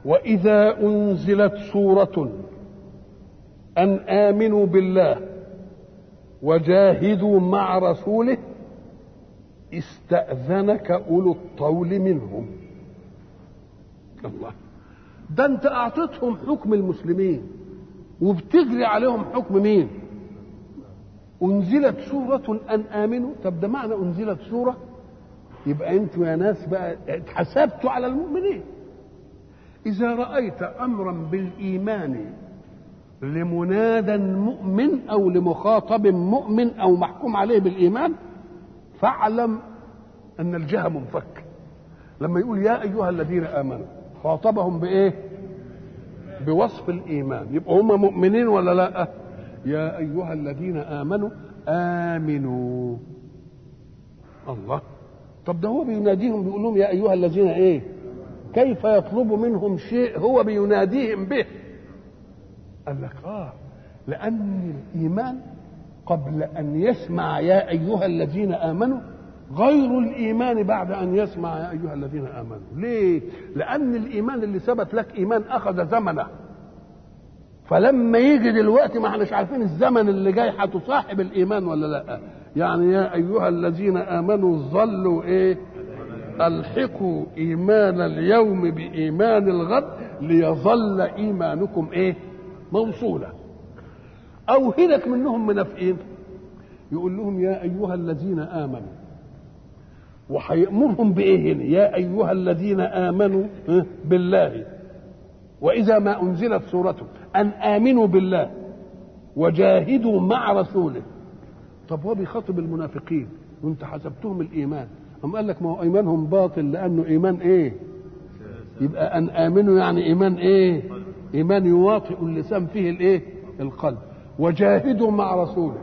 واذا انزلت سوره ان امنوا بالله وجاهدوا مع رسوله استاذنك اولو الطول منهم الله ده انت اعطيتهم حكم المسلمين وبتجري عليهم حكم مين انزلت سوره ان امنوا طب ده معنى انزلت سوره يبقى انتوا يا ناس بقى اتحسبتوا على المؤمنين اذا رايت امرا بالايمان لمنادى مؤمن او لمخاطب مؤمن او محكوم عليه بالايمان فاعلم ان الجهه منفك لما يقول يا ايها الذين امنوا خاطبهم بايه بوصف الايمان يبقى هم مؤمنين ولا لا يا ايها الذين امنوا امنوا الله طب ده هو بيناديهم بيقول لهم يا ايها الذين ايه كيف يطلب منهم شيء هو بيناديهم به قال لك اه لان الايمان قبل ان يسمع يا ايها الذين امنوا غير الايمان بعد ان يسمع يا ايها الذين امنوا ليه لان الايمان اللي ثبت لك ايمان اخذ زمنه فلما يجي دلوقتي ما احناش عارفين الزمن اللي جاي هتصاحب الايمان ولا لا يعني يا ايها الذين امنوا ظلوا ايه الحقوا ايمان اليوم بايمان الغد ليظل ايمانكم ايه موصولا اوهلك منهم منافقين يقول لهم يا ايها الذين امنوا وهيأمرهم بإيه هنا؟ يا أيها الذين آمنوا بالله وإذا ما أنزلت سورة أن آمنوا بالله وجاهدوا مع رسوله طب هو بيخاطب المنافقين وانت حسبتهم الإيمان أم قال لك ما هو إيمانهم باطل لأنه إيمان إيه يبقى أن آمنوا يعني إيمان إيه إيمان يواطئ اللسان فيه الإيه القلب وجاهدوا مع رسوله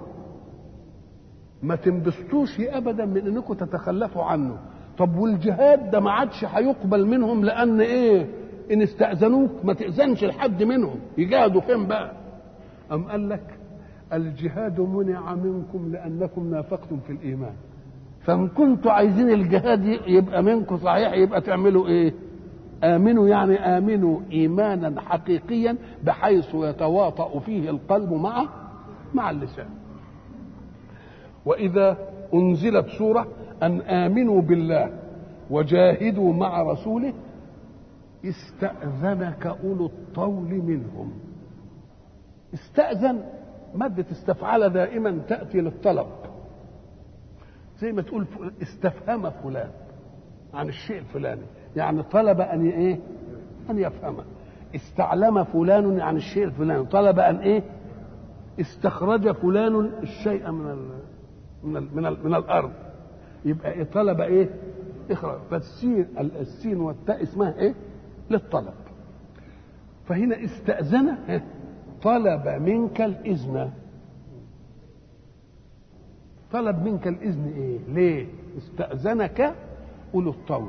ما تنبسطوش ابدا من انكم تتخلفوا عنه طب والجهاد ده ما عادش هيقبل منهم لان ايه ان استاذنوك ما تاذنش لحد منهم يجاهدوا فين بقى ام قال لك الجهاد منع منكم لانكم نافقتم في الايمان فان كنتوا عايزين الجهاد يبقى منكم صحيح يبقى تعملوا ايه امنوا يعني امنوا ايمانا حقيقيا بحيث يتواطا فيه القلب مع مع اللسان واذا انزلت سوره ان امنوا بالله وجاهدوا مع رسوله استاذنك اولو الطول منهم استاذن ماده استفعل دائما تاتي للطلب زي ما تقول استفهم فلان عن الشيء الفلاني يعني طلب ان ايه ان يفهمه استعلم فلان عن الشيء الفلاني طلب ان ايه استخرج فلان الشيء من ال من ال من, ال من الارض يبقى إيه طلب ايه اخرج فالسين السين والتاء اسمها ايه للطلب فهنا استأذن طلب منك الإذن طلب منك الإذن إيه؟ ليه؟ استأذنك أولو الطول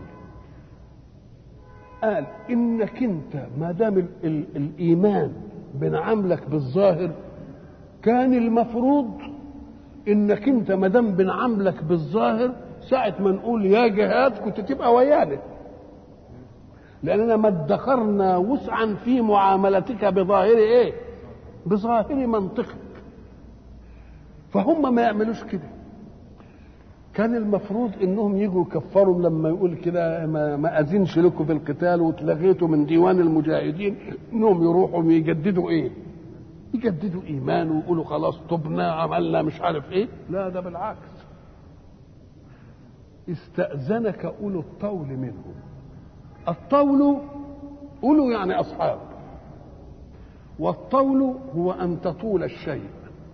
قال إنك أنت ما دام ال- ال- الإيمان بنعاملك بالظاهر كان المفروض انك انت ما دام بنعاملك بالظاهر ساعة ما نقول يا جهاد كنت تبقى ويانا لأننا ما ادخرنا وسعا في معاملتك بظاهر ايه؟ بظاهر منطقك فهم ما يعملوش كده كان المفروض انهم يجوا يكفروا لما يقول كده ما, ما اذنش لكم في القتال واتلغيتوا من ديوان المجاهدين انهم يروحوا يجددوا ايه؟ يجددوا ايمان ويقولوا خلاص تبنا عملنا مش عارف ايه لا ده بالعكس استأذنك أولو الطول منهم الطول أولو يعني أصحاب والطول هو أن تطول الشيء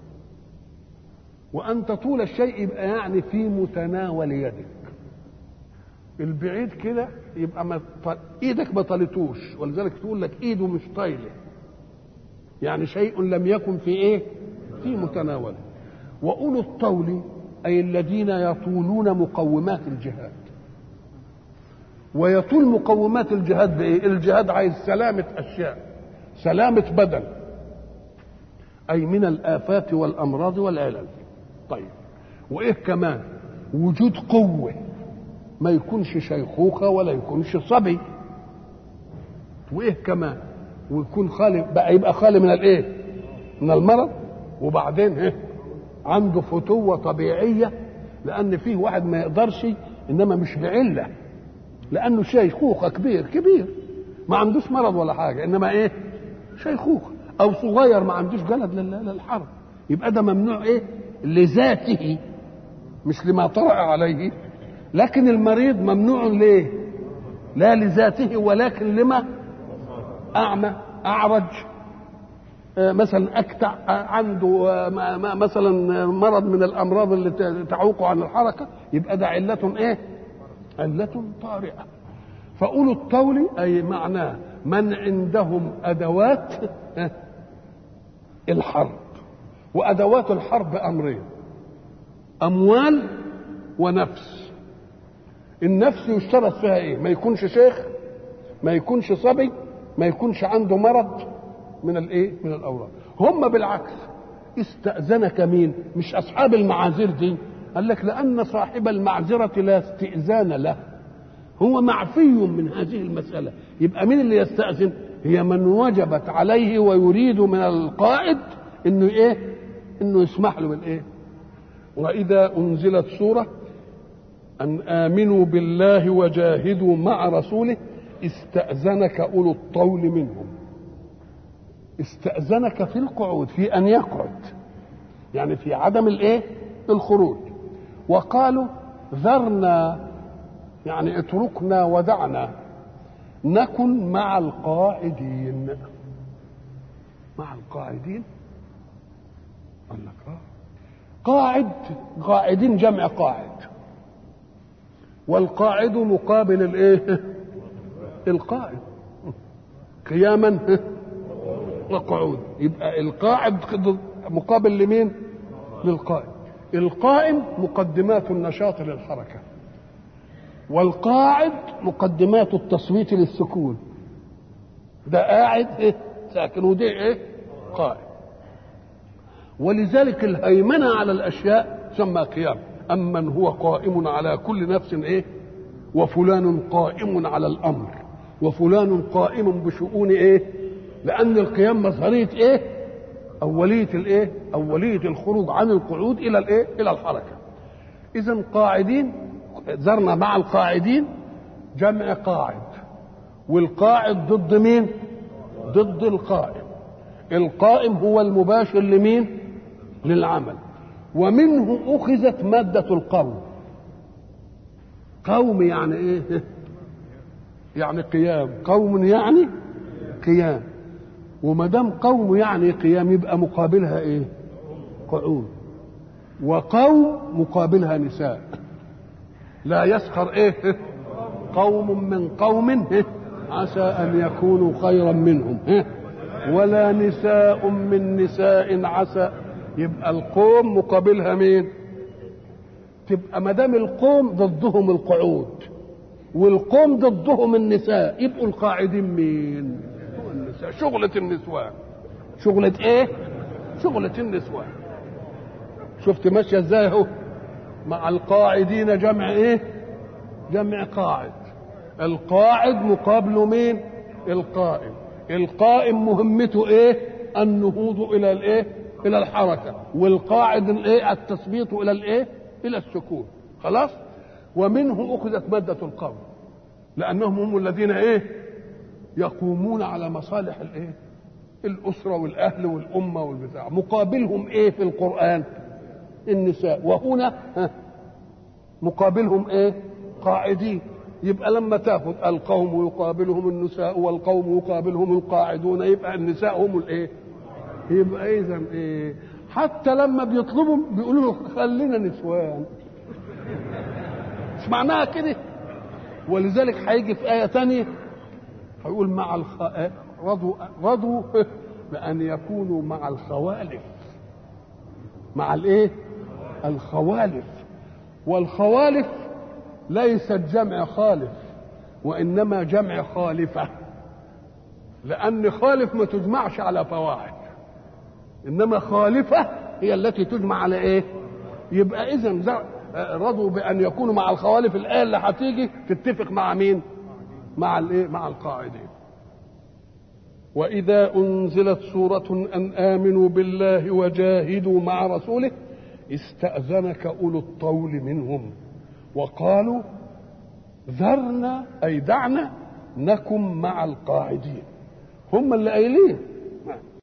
وأن تطول الشيء يبقى يعني في متناول يدك البعيد كده يبقى ما ط- ايدك ما طالتوش ولذلك تقول لك ايده مش طايله يعني شيء لم يكن في ايه في متناوله واولو الطول اي الذين يطولون مقومات الجهاد ويطول مقومات الجهاد بايه الجهاد عايز سلامه اشياء سلامه بدن اي من الافات والامراض والعلل طيب وايه كمان وجود قوه ما يكونش شيخوخه ولا يكونش صبي وايه كمان ويكون خالي بقى يبقى خالي من الايه من المرض وبعدين ايه عنده فتوة طبيعية لأن فيه واحد ما يقدرش إنما مش بعلة لأنه شيخوخة كبير كبير ما عندوش مرض ولا حاجة إنما إيه شيخوخة أو صغير ما عندوش جلد للحرب يبقى ده ممنوع إيه لذاته مش لما طرأ عليه لكن المريض ممنوع ليه لا لذاته ولكن لما أعمى أعرج مثلا اكتع عنده مثلا مرض من الامراض اللي تعوقه عن الحركه يبقى ده عله ايه؟ عله طارئه فاولو الطول اي معناه من عندهم ادوات الحرب وادوات الحرب امرين اموال ونفس النفس يشترط فيها ايه؟ ما يكونش شيخ ما يكونش صبي ما يكونش عنده مرض من الايه من الاوراد هم بالعكس استاذنك مين مش اصحاب المعاذير دي قال لك لان صاحب المعذره لا استئذان له هو معفي من هذه المساله يبقى مين اللي يستاذن هي من وجبت عليه ويريد من القائد انه ايه انه يسمح له بالايه واذا انزلت سوره ان امنوا بالله وجاهدوا مع رسوله استاذنك اولو الطول منهم استأذنك في القعود في أن يقعد يعني في عدم الإيه؟ الخروج وقالوا ذرنا يعني اتركنا ودعنا نكن مع القاعدين مع القاعدين قال لك اه قاعد قاعدين جمع قاعد والقاعد مقابل الايه القائد قياما وقعود يبقى القاعد مقابل لمين للقائم القائم مقدمات النشاط للحركة والقاعد مقدمات التصويت للسكون ده قاعد ايه ساكن وده ايه قائم ولذلك الهيمنة على الأشياء تسمى قيام أمن هو قائم على كل نفس ايه وفلان قائم على الأمر وفلان قائم بشؤون ايه لأن القيام مظهرية إيه؟ أولية الإيه؟ أولية الخروج عن القعود إلى الإيه؟ إلى الحركة. إذا قاعدين زرنا مع القاعدين جمع قاعد والقاعد ضد مين؟ ضد القائم. القائم هو المباشر لمين؟ للعمل. ومنه أخذت مادة القوم. قوم يعني إيه؟ يعني قيام، قوم يعني قيام. وما دام قوم يعني قيام يبقى مقابلها ايه؟ قعود وقوم مقابلها نساء لا يسخر ايه؟ قوم من قوم عسى ان يكونوا خيرا منهم ولا نساء من نساء عسى يبقى القوم مقابلها مين؟ تبقى ما دام القوم ضدهم القعود والقوم ضدهم النساء يبقوا القاعدين مين؟ النساء شغلة النسوان شغلة ايه شغلة النسوان شفت ماشية ازاي اهو مع القاعدين جمع ايه جمع قاعد القاعد مقابله مين القائم القائم مهمته ايه النهوض الى الايه الى الحركة والقاعد الايه التثبيط الى الايه الى السكون خلاص ومنه اخذت مادة القول لانهم هم الذين ايه يقومون على مصالح الايه الاسره والاهل والامه والبتاع مقابلهم ايه في القران النساء وهنا مقابلهم ايه قاعدين يبقى لما تاخذ القوم يقابلهم النساء والقوم يقابلهم القاعدون يبقى النساء هم الايه يبقى اذا ايه حتى لما بيطلبوا بيقولوا له خلينا نسوان مش معناها كده ولذلك هيجي في ايه ثانيه هيقول مع الخ... رضوا رضوا بأن يكونوا مع الخوالف مع الايه؟ الخوالف والخوالف ليست جمع خالف وإنما جمع خالفة لأن خالف ما تجمعش على فواحد إنما خالفة هي التي تجمع على إيه؟ يبقى إذا رضوا بأن يكونوا مع الخوالف الآية اللي هتيجي تتفق مع مين؟ مع الايه مع القاعدين وإذا أنزلت سورة أن آمنوا بالله وجاهدوا مع رسوله استأذنك أولو الطول منهم وقالوا ذرنا أي دعنا نكن مع القاعدين هم اللي قايلين